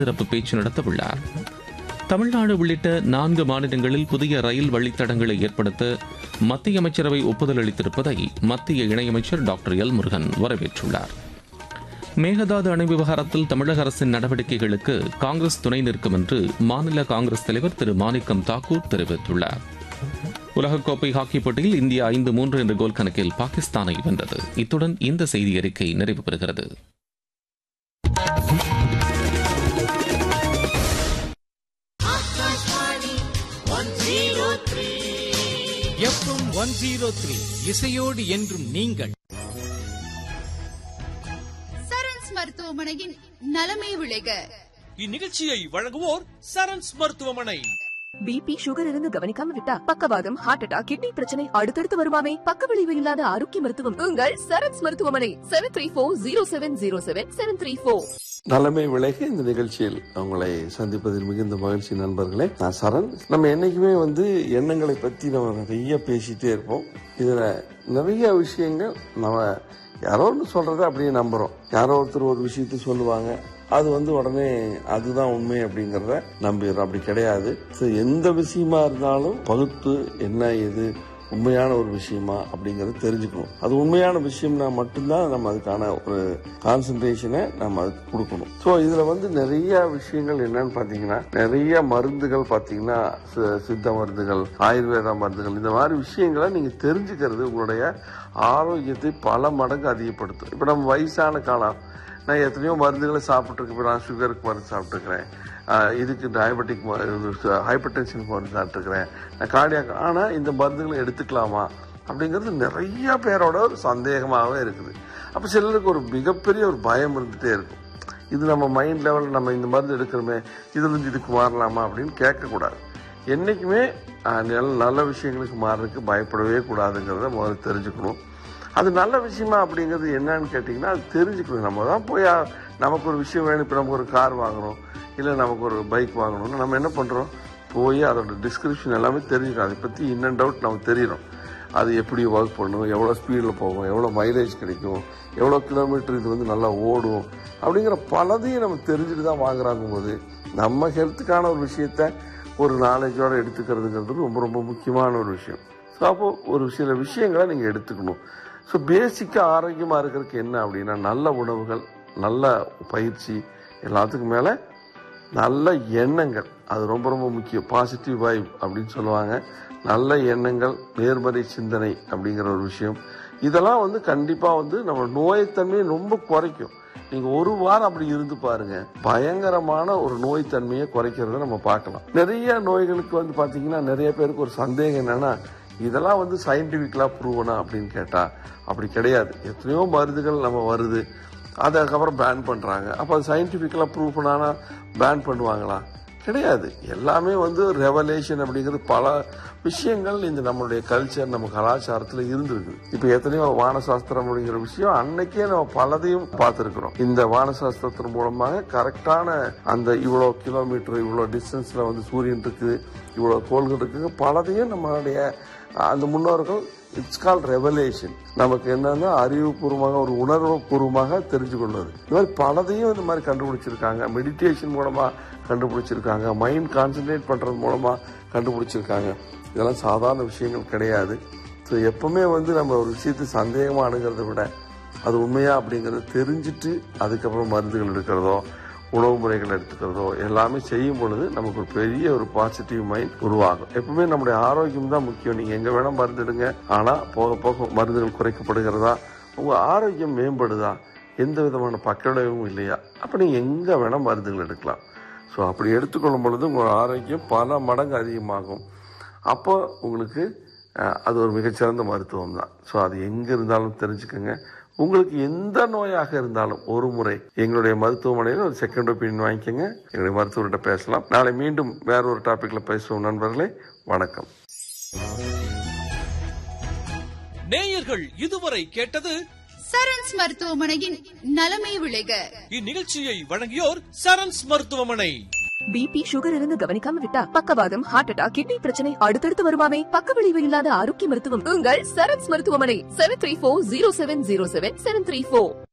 சிறப்பு பேச்சு நடத்தவுள்ளார் தமிழ்நாடு உள்ளிட்ட நான்கு மாநிலங்களில் புதிய ரயில் வழித்தடங்களை ஏற்படுத்த மத்திய அமைச்சரவை ஒப்புதல் அளித்திருப்பதை மத்திய இணையமைச்சர் டாக்டர் எல் முருகன் வரவேற்றுள்ளார் மேகதாது அணை விவகாரத்தில் தமிழக அரசின் நடவடிக்கைகளுக்கு காங்கிரஸ் துணை நிற்கும் என்று மாநில காங்கிரஸ் தலைவர் திரு மாணிக்கம் தாக்கூர் தெரிவித்துள்ளார் உலகக்கோப்பை ஹாக்கி போட்டியில் இந்தியா ஐந்து மூன்று என்ற கோல் கணக்கில் பாகிஸ்தானை வென்றது இத்துடன் இந்த செய்தி அறிக்கை நிறைவு பெறுகிறது எஃப்எம் ஒன் ஜீரோ த்ரீ இசையோடு என்றும் நீங்கள் சரண்ஸ் மருத்துவமனையின் நலமே விளைக இந்நிகழ்ச்சியை வழங்குவோர் சரண்ஸ் மருத்துவமனை பிபி சுகர் இருந்து கவனிக்காம விட்டா பக்கவாதம் ஹார்ட் அட்டாக் கிட்னி பிரச்சனை அடுத்தடுத்து வருமாமே பக்க விளைவு இல்லாத ஆரோக்கிய மருத்துவம் உங்கள் சரண்ஸ் மருத்துவமனை seven three four zero seven zero seven seven three four நலமை விலக இந்த நிகழ்ச்சியில் உங்களை சந்திப்பதில் மிகுந்த மகிழ்ச்சி நண்பர்களே நான் சரண் நம்ம என்னைக்குமே வந்து எண்ணங்களை பத்தி நம்ம நிறைய பேசிட்டே இருப்போம் இதுல நிறைய விஷயங்கள் நம்ம யாரோ ஒன்று சொல்றதை அப்படியே நம்புறோம் யாரோ ஒருத்தர் ஒரு விஷயத்த சொல்லுவாங்க அது வந்து உடனே அதுதான் உண்மை அப்படிங்கறத நம்பிடுறோம் அப்படி கிடையாது So, எந்த விஷயமா இருந்தாலும் பகுத்து என்ன ஏது உண்மையான ஒரு விஷயமா அப்படிங்கறது தெரிஞ்சுக்கணும் அது உண்மையான விஷயம்னா மட்டும்தான் நம்ம அதுக்கான ஒரு கான்சென்ட்ரேஷனை நம்ம அதுக்கு கொடுக்கணும் ஸோ இதுல வந்து நிறைய விஷயங்கள் என்னன்னு பாத்தீங்கன்னா நிறைய மருந்துகள் பாத்தீங்கன்னா சி- சித்த மருந்துகள் ஆயுர்வேத மருந்துகள் இந்த மாதிரி விஷயங்களை நீங்க தெரிஞ்சுக்கிறது உங்களுடைய ஆரோக்கியத்தை பல மடங்கு அதிகப்படுத்தும் இப்ப நம்ம வயசான காலம் நான் எத்தனையோ மருந்துகளை சாப்பிட்டுருக்கேன் இப்போ நான் சுகருக்கு மருந்து சாப்பிட்டுருக்கிறேன் ஆஹ் இதுக்கு டயபெட்டிக் ஹைப்பர் டென்ஷனுக்கு மருந்து சாப்பிட்டுருக்கிறேன் நான் கார்டியாக் ஆனால் இந்த மருந்துகளை எடுத்துக்கலாமா அப்படிங்கிறது நிறைய பேரோட ஒரு சந்தேகமாகவே இருக்குது அப்போ சிலருக்கு ஒரு மிகப்பெரிய ஒரு பயம் இருந்துகிட்டே இருக்கும் இது நம்ம மைண்ட் லெவலில் நம்ம இந்த மருந்து எடுக்கிறோமே இதுலேருந்து இதுக்கு மாறலாமா அப்படின்னு கேட்கக்கூடாது என்றைக்குமே ஆஹ், நல்ல நல்ல விஷயங்களுக்கு மாறுறதுக்கு பயப்படவே கூடாதுங்கிறத முதல்ல தெரிஞ்சுக்கணும் அது நல்ல விஷயமா அப்படிங்கிறது என்னன்னு கேட்டிங்கன்னா அது தெரிஞ்சுக்கணும் நம்ம தான் போய் ஆ, நமக்கு ஒரு விஷயம் வேணும் இப்போ நமக்கு ஒரு கார் வாங்குறோம் இல்லை நமக்கு ஒரு பைக் வாங்கணும்னு நம்ம என்ன பண்ணுறோம் போய் அதோட டிஸ்கிரிப்ஷன் எல்லாமே தெரிஞ்சுக்கணும் அதை பற்றி இன் அண்ட் அவுட் நமக்கு தெரியணும் அது எப்படி ஒர்க் பண்ணும் எவ்வளோ ஸ்பீடில் போகும் எவ்வளோ மைலேஜ் கிடைக்கும் எவ்வளோ கிலோமீட்டர் இது வந்து நல்லா ஓடும் அப்படிங்கிற பலதையும் நம்ம தெரிஞ்சுட்டு தான் வாங்குறாங்க போது நம்ம ஹெல்த்துக்கான ஒரு விஷயத்த ஒரு நாலேஜோட எடுத்துக்கிறதுங்கிறது ரொம்ப ரொம்ப முக்கியமான ஒரு விஷயம் ஸோ அப்போ ஒரு சில விஷயங்களை நீங்கள் எடுத்துக்கணும் ஸோ பேசிக்காக ஆரோக்கியமாக இருக்கிறதுக்கு என்ன அப்படின்னா நல்ல உணவுகள் நல்ல பயிற்சி எல்லாத்துக்கும் மேலே நல்ல எண்ணங்கள் அது ரொம்ப ரொம்ப முக்கியம் பாசிட்டிவ் வைப் அப்படின்னு சொல்லுவாங்க நல்ல எண்ணங்கள் நேர்மறை சிந்தனை அப்படிங்கிற ஒரு விஷயம் இதெல்லாம் வந்து கண்டிப்பாக வந்து நம்ம நோய்த்தன்மையை ரொம்ப குறைக்கும் நீங்க ஒரு வாரம் அப்படி இருந்து பாருங்க பயங்கரமான ஒரு நோய் தன்மையை குறைக்கிறத நம்ம பார்க்கலாம் நிறைய நோய்களுக்கு வந்து பாத்தீங்கன்னா நிறைய பேருக்கு ஒரு சந்தேகம் என்னன்னா இதெல்லாம் வந்து சயின்டிபிக்கலா ப்ரூவனா அப்படின்னு கேட்டா அப்படி கிடையாது எத்தனையோ மருந்துகள் நம்ம வருது அதுக்கப்புறம் பேன் பண்றாங்க அப்ப அது சயின்டிபிக்கலா ப்ரூவ் பண்ணானா பேன் பண்ணுவாங்களா கிடையாது எல்லாமே வந்து ரெவலேஷன் அப்படிங்கிறது பல விஷயங்கள் இந்த நம்மளுடைய கல்ச்சர் நம்ம கலாச்சாரத்துல இருந்திருக்கு இப்ப எத்தனையோ வானசாஸ்திரம் அப்படிங்கிற விஷயம் அன்னைக்கே நம்ம பலதையும் பார்த்திருக்கிறோம் இந்த வானசாஸ்திரத்தின் மூலமாக கரெக்டான அந்த இவ்வளவு கிலோமீட்டர் இவ்வளவு டிஸ்டன்ஸ்ல வந்து சூரியன் இருக்குது இவ்வளவு கோள்கள் இருக்குது பலதையும் நம்மளுடைய அந்த முன்னோர்கள் இட்ஸ் கால் ரெவலேஷன் நமக்கு என்னன்னா அறிவுபூர்வமாக ஒரு உணர்வு பூர்வமாக தெரிஞ்சு கொள்வது இந்த மாதிரி பலதையும் இந்த மாதிரி கண்டுபிடிச்சிருக்காங்க மெடிடேஷன் மூலமா கண்டுபிடிச்சிருக்காங்க மைண்ட் கான்சென்ட்ரேட் பண்றது மூலமா கண்டுபிடிச்சிருக்காங்க இதெல்லாம் சாதாரண விஷயங்கள் கிடையாது ஸோ எப்பவுமே வந்து நம்ம ஒரு விஷயத்தை சந்தேகமா அணுகிறத விட அது உண்மையா அப்படிங்கறத தெரிஞ்சுட்டு அதுக்கப்புறம் மருந்துகள் எடுக்கிறதோ உணவு முறைகள் எடுத்துக்கிறதோ எல்லாமே செய்யும் பொழுது நமக்கு ஒரு பெரிய ஒரு பாசிட்டிவ் மைண்ட் உருவாகும் எப்பவுமே நம்முடைய ஆரோக்கியம் தான் முக்கியம் நீங்க எங்க வேணா மருந்து எடுங்க ஆனா போக போக மருந்துகள் குறைக்கப்படுகிறதா உங்க ஆரோக்கியம் மேம்படுதா எந்த விதமான பக்கவிளைவும் இல்லையா அப்ப நீங்க எங்க வேணா மருந்துகள் எடுக்கலாம் ஸோ அப்படி எடுத்துக்கொள்ளும் பொழுது உங்க ஆரோக்கியம் பல மடங்கு அதிகமாகும் அப்போ உங்களுக்கு அஹ், அது ஒரு மிகச்சிறந்த மருத்துவம் தான் ஸோ அது எங்க இருந்தாலும் தெரிஞ்சுக்கோங்க உங்களுக்கு எந்த நோயாக இருந்தாலும் ஒரு முறை எங்களுடைய மருத்துவமனையில் ஒரு செகண்ட் ஒப்பீனியன் வாங்கிக்கோங்க எங்களுடைய மருத்துவர்கிட்ட பேசலாம் நாளை மீண்டும் வேற ஒரு டாபிக்ல பேசுவோம் நண்பர்களே வணக்கம் நேயர்கள் இதுவரை கேட்டது சரண்ஸ் மருத்துவமனையின் நலமே விளைக இந்நிகழ்ச்சியை வழங்கியோர் சரண்ஸ் மருத்துவமனை பிபி சுகர் இருந்து கவனிக்காம விட்டா பக்கவாதம் ஹார்ட் அட்டாக் கிட்னி பிரச்சனை அடுத்தடுத்து வருமாமே பக்க விளைவு இல்லாத ஆரோக்கிய மருத்துவம் உங்கள் சரண்ஸ் மருத்துவமனை seven three four zero seven zero seven seven three four